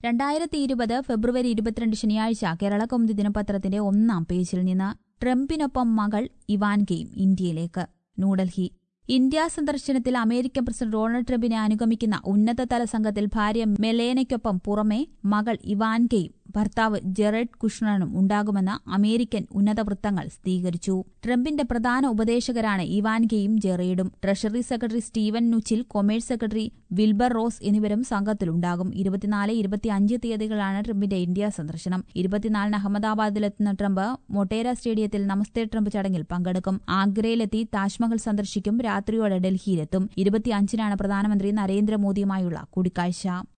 രണ്ടായിരത്തി ഇരുപത് ഫെബ്രുവരി ഇരുപത്തിരണ്ട് ശനിയാഴ്ച കേരള കൗമുദി ദിനപത്രത്തിന്റെ ഒന്നാം പേജിൽ നിന്ന് ട്രംപിനൊപ്പം മകൾ ഇവാൻകയും ഇന്ത്യയിലേക്ക് ന്യൂഡൽഹി ഇന്ത്യ സന്ദർശനത്തിൽ അമേരിക്കൻ പ്രസിഡന്റ് ഡൊണാൾഡ് ട്രംപിനെ അനുഗമിക്കുന്ന ഉന്നതതല സംഘത്തിൽ ഭാര്യ മെലേനയ്ക്കൊപ്പം പുറമെ മകൾ ഇവാൻകയും ഭർത്താവ് ജെറഡ് കുഷ്ണനും ഉണ്ടാകുമെന്ന് അമേരിക്കൻ ഉന്നത വൃത്തങ്ങൾ സ്ഥിരീകരിച്ചു ട്രംപിന്റെ പ്രധാന ഉപദേശകരാണ് ഇവാൻകയും ജെറേഡും treasury secretary Steven Mnuchin commerce secretary Wilbur Ross എന്നിവരും സംഘത്തിലുണ്ടാകും ഇരുപത്തിനാല് ഇരുപത്തിയഞ്ച് തീയതികളാണ് ട്രംപിന്റെ ഇന്ത്യ സന്ദർശനം ഇരുപത്തിനാലിന് അഹമ്മദാബാദിലെത്തുന്ന ട്രംപ് മൊട്ടേര സ്റ്റേഡിയത്തിൽ നമസ്തേ ട്രംപ് ചടങ്ങിൽ പങ്കെടുക്കും ആഗ്രയിലെത്തി താജ്മഹൽ സന്ദർശിക്കും രാത്രിയോടെ ഡൽഹിയിലെത്തും ഇരുപത്തിയഞ്ചിനാണ് പ്രധാനമന്ത്രി നരേന്ദ്രമോദിയുമായുള്ള കൂടിക്കാഴ്ച